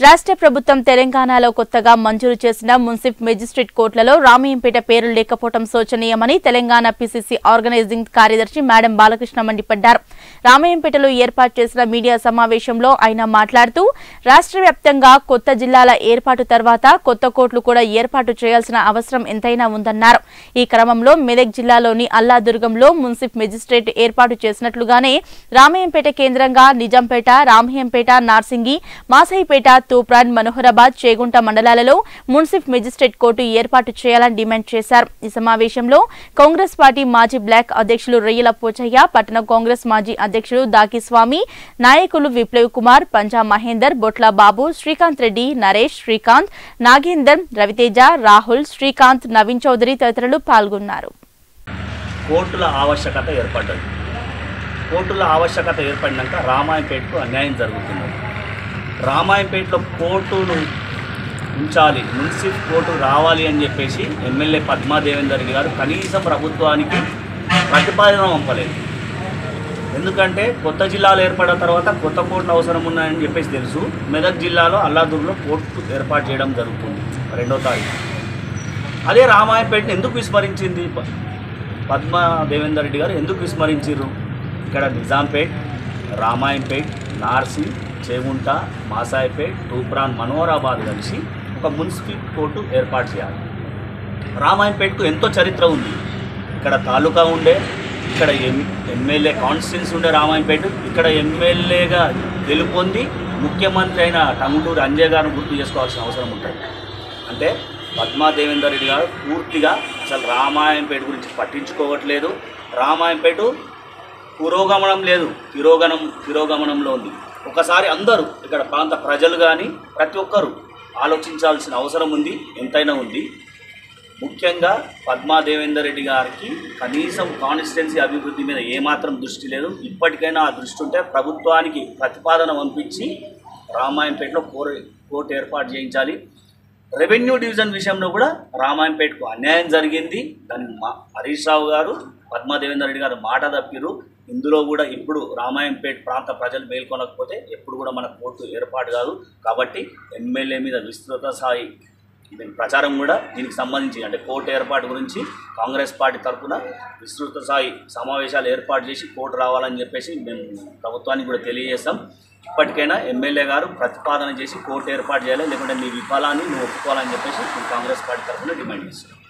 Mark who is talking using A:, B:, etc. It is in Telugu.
A: రాష్ట్ర ప్రభుత్వం తెలంగాణలో కొత్తగా మంజూరు చేసిన మున్సిఫ్ మెజిస్ట్రేట్ కోర్టులలో రామయ్యంపేట పేరు లేకపోవడం శోచనీయమని తెలంగాణ పిసిసి ఆర్గనైజింగ్ కార్యదర్శి మేడం బాలకృష్ణ మండిపడ్డారు రామయ్యంపేటలో ఏర్పాటు చేసిన మీడియా సమావేశంలో ఆయన మాట్లాడుతూ రాష్ట్ర వ్యాప్తంగా కొత్త జిల్లాల ఏర్పాటు తర్వాత కొత్త కోర్టులు కూడా ఏర్పాటు చేయాల్సిన అవసరం ఎంతైనా ఉందన్నారు ఈ క్రమంలో మెదక్ జిల్లాలోని అల్లాదుర్గంలో మున్సిఫ్ మెజిస్ట్రేట్ ఏర్పాటు చేసినట్లుగానే రామయ్యంపేట కేంద్రంగా నిజాంపేట రామయ్యంపేట నార్సింగి మాసాయిపేట తూప్రాన్ మనోహరాబాద్ చేగుంట మండలాలలో మున్సిఫ్ మెజిస్ట్రేట్ కోర్టు ఏర్పాటు చేయాలని డిమాండ్ చేశారు ఈ సమావేశంలో కాంగ్రెస్ పార్టీ మాజీ బ్లాక్ అధ్యక్షులు రొయ్యల పోచయ్య పట్టణ కాంగ్రెస్ మాజీ అధ్యక్షులు దాకిస్వామి నాయకులు విప్లవ్ కుమార్ పంజా మహేందర్ బొట్ల బాబు శ్రీకాంత్ రెడ్డి నరేష్ శ్రీకాంత్ నాగేందర్ రవితేజ రాహుల్ శ్రీకాంత్ నవీన్ చౌదరి తదితరులు పాల్గొన్నారు
B: కోర్టుల ఆవశ్యకత ఏర్పడ్డది కోర్టుల ఆవశ్యకత ఏర్పడినాక రామాయంపేటకు అన్యాయం జరుగుతున్నది రామాయంపేటలో కోర్టును ఉంచాలి మున్సిపల్ కోర్టు రావాలి అని చెప్పేసి ఎమ్మెల్యే పద్మాదేవేందర్ గారు కనీసం ప్రభుత్వానికి ప్రతిపాదన పంపలేదు ఎందుకంటే కొత్త జిల్లాలు ఏర్పడిన తర్వాత కొత్త కోర్టులు అవసరం ఉన్నాయని చెప్పేసి తెలుసు మెదక్ జిల్లాలో అల్లాదూర్లో కోర్టు ఏర్పాటు చేయడం జరుగుతుంది రెండో తారీఖు అదే రామాయపేటని ఎందుకు విస్మరించింది ప- పద్మా దేవేందర్ రెడ్డి గారు ఎందుకు విస్మరించారు ఇక్కడ నిజాంపేట్ రామాయంపేట్ నార్సి చేగుంట మాసాయిపేట్ తూప్రాన్ మనోహరాబాద్ కలిసి ఒక మున్సిపల్ కోర్టు ఏర్పాటు చేయాలి రామాయంపేటకు ఎంతో చరిత్ర ఉంది ఇక్కడ తాలూకా ఉండే ఇక్కడ ఎం ఎమ్మెల్యే కాన్స్టిట్యున్సీ ఉండే రామాయంపేట ఇక్కడ ఎమ్మెల్యేగా గెలుపొంది ముఖ్యమంత్రి అయిన టంగుటూరి అంజయ్ గారిని గుర్తు చేసుకోవాల్సిన అవసరం ఉంటుంది అంటే పద్మా దేవేందర్ రెడ్డి గారు పూర్తిగా అసలు రామాయంపేట గురించి పట్టించుకోవట్లేదు రామాయంపేట పురోగమనం లేదు తిరోగమనం తిరోగమనంలో ఉంది ఒకసారి అందరూ ఇక్కడ ప్రాంత ప్రజలు కానీ ప్రతి ఒక్కరూ ఆలోచించాల్సిన అవసరం ఉంది ఎంతైనా ఉంది ముఖ్యంగా పద్మా దేవేందర్ రెడ్డి గారికి కనీసం కాన్స్టిట్యున్సీ అభివృద్ధి మీద ఏమాత్రం దృష్టి లేదు ఇప్పటికైనా ఆ దృష్టి ఉంటే ప్రభుత్వానికి ప్రతిపాదన పంపించి రామాయంపేటలో కోర్ కోర్టు ఏర్పాటు చేయించాలి రెవెన్యూ డివిజన్ విషయంలో కూడా రామాయంపేటకు అన్యాయం జరిగింది దాన్ని మా హరీష్ రావు గారు పద్మా దేవేందర్ రెడ్డి గారు మాట తప్పిరు ఇందులో కూడా ఇప్పుడు రామాయంపేట ప్రాంత ప్రజలు మేల్కొనకపోతే ఎప్పుడు కూడా మన కోర్టు ఏర్పాటు కాదు కాబట్టి ఎమ్మెల్యే మీద విస్తృత స్థాయి దీని ప్రచారం కూడా దీనికి సంబంధించి అంటే కోర్టు ఏర్పాటు గురించి కాంగ్రెస్ పార్టీ తరఫున విస్తృత స్థాయి సమావేశాలు ఏర్పాటు చేసి కోర్టు రావాలని చెప్పేసి మేము ప్రభుత్వానికి కూడా తెలియజేస్తాం ఇప్పటికైనా ఎమ్మెల్యే గారు ప్రతిపాదన చేసి కోర్టు ఏర్పాటు చేయాలి లేకుంటే నీ విఫలాన్ని నువ్వు ఒప్పుకోవాలని చెప్పేసి మేము కాంగ్రెస్ పార్టీ తరఫున డిమాండ్ చేస్తున్నాం